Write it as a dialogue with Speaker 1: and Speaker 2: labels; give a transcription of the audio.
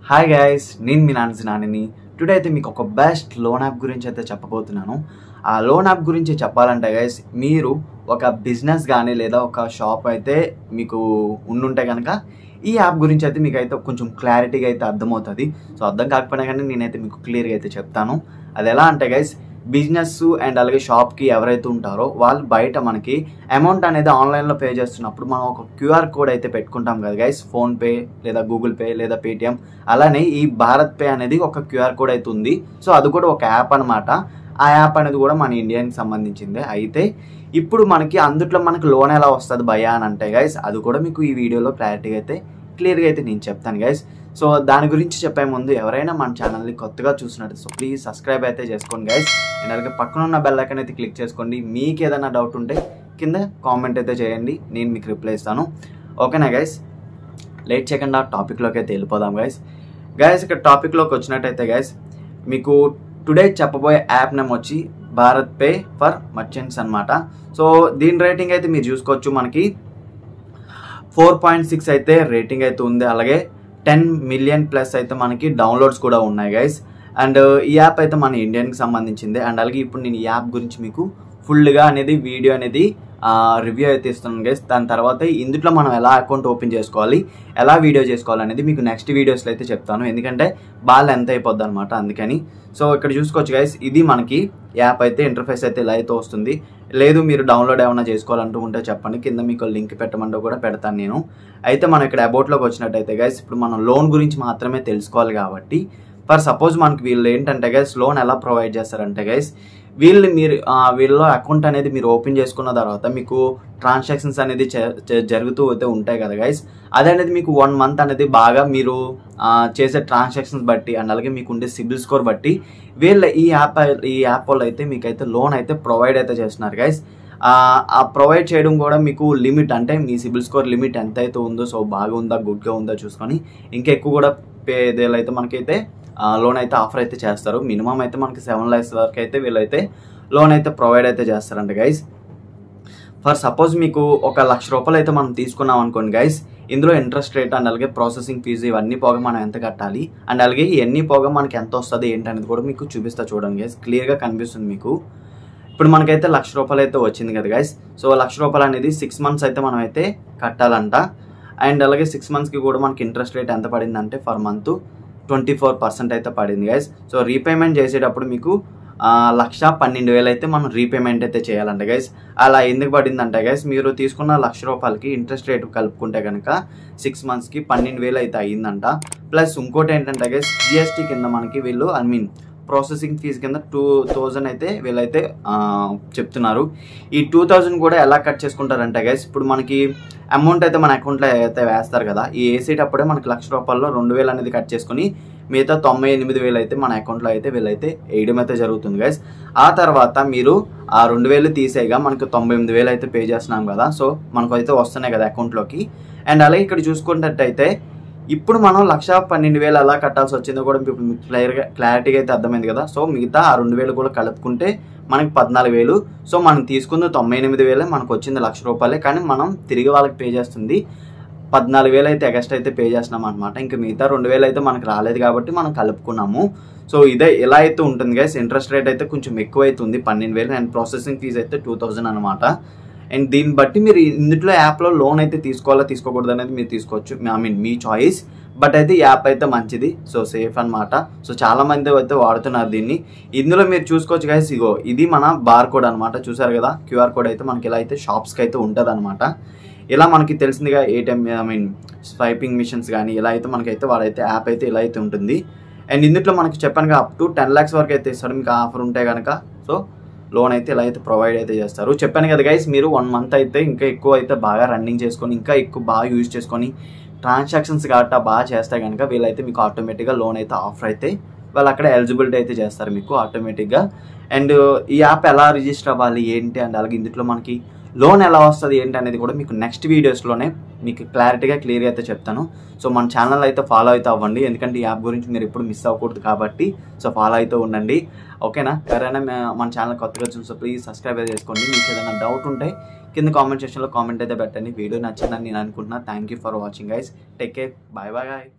Speaker 1: hi guys నేను మీ నాన్న నానిని టుడే అయితే మీకు ఒక బెస్ట్ లోన్ యాప్ గురించి అయితే చెప్పబోతున్నాను ఆ లోన్ యాప్ గురించి చెప్పాలంటే గైస్ మీరు ఒక బిజినెస్ కానీ లేదా ఒక షాప్ అయితే మీకు ఉండుంటే కనుక ఈ యాప్ గురించి అయితే మీకు అయితే కొంచెం క్లారిటీగా అయితే అర్థమవుతుంది సో అర్థం కాకపోయినా కానీ నేనైతే మీకు క్లియర్గా అయితే చెప్తాను అది ఎలా అంటే గైస్ బిజినెస్ అండ్ అలాగే షాప్కి ఎవరైతే ఉంటారో వాళ్ళు బయట మనకి అమౌంట్ అనేది ఆన్లైన్లో పే చేస్తున్నప్పుడు మనం ఒక క్యూఆర్ కోడ్ అయితే పెట్టుకుంటాం కదా గైస్ ఫోన్పే లేదా గూగుల్ పే లేదా పేటిఎం అలానే ఈ భారత్ పే అనేది ఒక క్యూఆర్ కోడ్ అయితే ఉంది సో అది కూడా ఒక యాప్ అనమాట ఆ యాప్ అనేది కూడా మన ఇండియాకి సంబంధించిందే అయితే ఇప్పుడు మనకి అందుట్లో మనకి లోన్ ఎలా వస్తుంది భయా అని అంటే గైస్ అది కూడా మీకు ఈ వీడియోలో క్లారిటీగా అయితే క్లియర్గా అయితే నేను చెప్తాను గైస్ సో దాని గురించి చెప్పే ముందు ఎవరైనా మన ఛానల్ని కొత్తగా చూసినట్టు సో ప్లీజ్ సబ్స్క్రైబ్ అయితే చేసుకోండి గైస్ అండ్ అలాగే పక్కన ఉన్న బెల్ ఐకాన్ అయితే క్లిక్ చేసుకోండి మీకు ఏదైనా డౌట్ ఉంటే కింద కామెంట్ అయితే చేయండి నేను మీకు రిప్లై ఇస్తాను ఓకేనా గైస్ లేట్ చేయకుండా టాపిక్లోకి అయితే వెళ్ళిపోదాం గైస్ గైస్ ఇక్కడ టాపిక్లోకి వచ్చినట్టయితే గైస్ మీకు టుడే చెప్పబోయే యాప్ నేమ్ వచ్చి భారత్ పే ఫర్ మర్చెంట్స్ అనమాట సో దీని రేటింగ్ అయితే మీరు చూసుకోవచ్చు మనకి ఫోర్ పాయింట్ సిక్స్ అయితే రేటింగ్ అయితే ఉంది అలాగే టెన్ మిలియన్ ప్లస్ అయితే మనకి డౌన్లోడ్స్ కూడా ఉన్నాయి గైస్ అండ్ ఈ యాప్ అయితే మన ఇండియన్కి సంబంధించింది అండ్ అలాగే ఇప్పుడు నేను ఈ యాప్ గురించి మీకు ఫుల్గా అనేది వీడియో అనేది రివ్యూ అయితే ఇస్తున్నాను గైస్ దాని తర్వాత ఇందులో మనం ఎలా అకౌంట్ ఓపెన్ చేసుకోవాలి ఎలా వీడియో చేసుకోవాలి అనేది మీకు నెక్స్ట్ వీడియోస్లో అయితే చెప్తాను ఎందుకంటే బాగా ఎంత అయిపోద్ది అనమాట అందుకని సో ఇక్కడ చూసుకోవచ్చు గైస్ ఇది మనకి యాప్ అయితే ఇంటర్ఫేస్ అయితే ఇలా అయితే వస్తుంది లేదు మీరు డౌన్లోడ్ ఏమైనా చేసుకోవాలంటూ ఉంటే చెప్పండి కింద మీకు లింక్ పెట్టమంటూ కూడా పెడతాను నేను అయితే మనం ఇక్కడ అబౌట్లోకి వచ్చినట్టయితే గైస్ ఇప్పుడు మనం లోన్ గురించి మాత్రమే తెలుసుకోవాలి కాబట్టి ఫర్ సపోజ్ మనకి వీళ్ళు ఏంటంటే గైస్ లోన్ ఎలా ప్రొవైడ్ చేస్తారంటే గైస్ వీళ్ళు మీరు వీళ్ళలో అకౌంట్ అనేది మీరు ఓపెన్ చేసుకున్న తర్వాత మీకు ట్రాన్సాక్షన్స్ అనేది జరుగుతూ అయితే ఉంటాయి కదా గైస్ అది అనేది మీకు వన్ మంత్ అనేది బాగా మీరు చేసే ట్రాన్సాక్షన్స్ బట్టి అండ్ అలాగే మీకు ఉండే సిబిల్ స్కోర్ బట్టి వీళ్ళ ఈ యాప్ ఈ యాప్ వాళ్ళు అయితే మీకు అయితే లోన్ అయితే ప్రొవైడ్ అయితే చేస్తున్నారు గైస్ ఆ ప్రొవైడ్ చేయడం కూడా మీకు లిమిట్ అంటే మీ సిబిల్ స్కోర్ లిమిట్ ఎంత అయితే ఉందో సో బాగా ఉందా గుడ్గా ఉందా చూసుకొని ఇంకా ఎక్కువ కూడా పే అయితే మనకైతే లోన్ అయితే ఆఫర్ అయితే చేస్తారు మినిమం అయితే మనకి సెవెన్ ల్యాక్స్ వరకు అయితే వీళ్ళైతే లోన్ అయితే ప్రొవైడ్ అయితే చేస్తారంట గైస్ ఫర్ సపోజ్ మీకు ఒక లక్ష రూపాయలు అయితే మనం తీసుకున్నాం అనుకోండి గైస్ ఇందులో ఇంట్రెస్ట్ రేట్ అండ్ అలాగే ప్రాసెసింగ్ ఫీజు ఇవన్నీ పోగా మనం ఎంత కట్టాలి అండ్ అలాగే ఇవన్నీ పోగా మనకి ఎంత వస్తుంది ఏంటి అనేది కూడా మీకు చూపిస్తా చూడండి గైస్ క్లియర్గా కనిపిస్తుంది మీకు ఇప్పుడు మనకైతే లక్ష రూపాయలు అయితే వచ్చింది కదా గైస్ సో లక్ష రూపాయలు అనేది సిక్స్ మంత్స్ అయితే మనం అయితే కట్టాలంట అండ్ అలాగే సిక్స్ మంత్స్కి కూడా మనకి ఇంట్రెస్ట్ రేట్ ఎంత పడిందంటే for month twenty four percent అయితే పడింది గైస్ సో రీపేమెంట్ చేసేటప్పుడు మీకు లక్ష పన్నెండు వేలు అయితే మనం రీపేమెంట్ అయితే చేయాలంట గైస్ అలా ఎందుకు పడిందంటే గైస్ మీరు తీసుకున్న లక్ష రూపాయలకి ఇంట్రెస్ట్ రేట్ కలుపుకుంటే కనుక సిక్స్ మంత్స్కి పన్నెండు వేలు అయితే అయ్యిందంట ప్లస్ ఇంకోటి ఏంటంటే గైస్ జిఎస్టీ కింద మనకి వీళ్ళు ఐ మీన్ ప్రాసెసింగ్ ఫీజు కింద టూ థౌజండ్ అయితే వీళ్ళైతే చెప్తున్నారు ఈ టూ థౌజండ్ కూడా ఎలా కట్ చేసుకుంటారంటే గైస్ ఇప్పుడు మనకి అమౌంట్ అయితే మన అకౌంట్లో అయితే వేస్తారు కదా ఈ వేసేటప్పుడే మనకి లక్ష రూపాయల్లో రెండు వేలు అనేది కట్ చేసుకుని మిగతా తొంభై ఎనిమిది వేలు అయితే మన అకౌంట్లో అయితే వీళ్ళైతే వేయడం అయితే జరుగుతుంది గైస్ ఆ తర్వాత మీరు ఆ రెండు వేలు తీసేయగా మనకు తొంభై ఎనిమిది వేలు అయితే పే చేస్తున్నాం కదా సో మనకు అయితే వస్తున్నాయి కదా అకౌంట్లోకి అండ్ అలాగే ఇక్కడ చూసుకున్నట్టయితే ఇప్పుడు మనం లక్ష పన్నెండు వేలు ఎలా కట్టాల్సి వచ్చిందో కూడా మీకు క్లియర్గా క్లారిటీగా అయితే అర్థమైంది కదా సో మిగతా ఆ రెండు వేలు కూడా కలుపుకుంటే మనకి పద్నాలుగు వేలు సో మనం తీసుకుంది తొంభై ఎనిమిది వేలే మనకు వచ్చింది లక్ష రూపాయలే కానీ మనం తిరిగి వాళ్ళకి పే చేస్తుంది పద్నాలుగు వేలు అయితే ఎగస్ట్ అయితే పే చేస్తున్నాం అనమాట ఇంకా మిగతా రెండు వేలు అయితే మనకు రాలేదు కాబట్టి మనం కలుపుకున్నాము సో ఇదే ఎలా అయితే ఉంటుంది గైస్ ఇంట్రెస్ట్ రేట్ అయితే కొంచెం ఎక్కువ అవుతుంది పన్నెండు వేలు అండ్ ప్రాసెసింగ్ ఫీజ్ అయితే టూ థౌజండ్ అనమాట అండ్ దీన్ని బట్టి మీరు ఇందులో యాప్లో లోన్ అయితే తీసుకోవాలా తీసుకోకూడదు అనేది మీరు తీసుకోవచ్చు ఐ మీన్ మీ చాయిస్ బట్ అయితే యాప్ అయితే మంచిది సో సేఫ్ అనమాట సో చాలా మంది అయితే వాడుతున్నారు దీన్ని ఇందులో మీరు చూసుకోవచ్చు గైస్ ఇగో ఇది మన బార్ కోడ్ అనమాట చూసారు కదా క్యూఆర్ కోడ్ అయితే మనకి ఇలా అయితే షాప్స్కి అయితే ఉంటుంది అనమాట ఇలా మనకి తెలిసిందిగా ATM I mean swiping machines కానీ ఇలా అయితే మనకైతే వాడైతే యాప్ అయితే ఇలా అయితే ఉంటుంది అండ్ ఇందులో మనకి చెప్పాను అప్ టు టెన్ ల్యాక్స్ వరకు అయితే ఇస్తాడు మీకు ఆఫర్ ఉంటే కనుక సో లోన్ అయితే ఇలా అయితే ప్రొవైడ్ అయితే చేస్తారు చెప్పాను కదా గైస్ మీరు వన్ మంత్ అయితే ఇంకా ఎక్కువ అయితే బాగా రన్నింగ్ చేసుకొని ఇంకా ఎక్కువ బాగా యూజ్ చేసుకొని ట్రాన్సాక్షన్స్ గట్టా బాగా చేస్తే కనుక వీళ్ళైతే మీకు ఆటోమేటిక్గా లోన్ అయితే ఆఫర్ అయితే వాళ్ళు అక్కడ ఎలిజిబిలిటీ అయితే చేస్తారు మీకు ఆటోమేటిక్గా అండ్ ఈ యాప్ ఎలా రిజిస్టర్ అవ్వాలి ఏంటి అండ్ అలాగే ఇందులో మనకి లోన్ ఎలా వస్తుంది ఏంటి అనేది కూడా మీకు నెక్స్ట్ వీడియోస్లోనే మీకు క్లారిటీగా క్లియర్గా అయితే చెప్తాను సో మన ఛానల్ అయితే ఫాలో అయితే అవ్వండి ఎందుకంటే ఈ యాప్ గురించి మీరు ఎప్పుడు మిస్ అవ్వకూడదు కాబట్టి సో ఫాలో అయితే ఉండండి ఓకేనా ఎవరైనా మన ఛానల్ కొత్తగా చూస్తే ప్లీజ్ సబ్స్క్రైబ్ అయితే చేసుకోండి మీకు ఏదైనా డౌట్ ఉంటే కింద కామెంట్ సెక్షన్లో కామెంట్ అయితే పెట్టండి వీడియో నచ్చిందని నేను అనుకుంటున్నా thank you for watching guys take care bye bye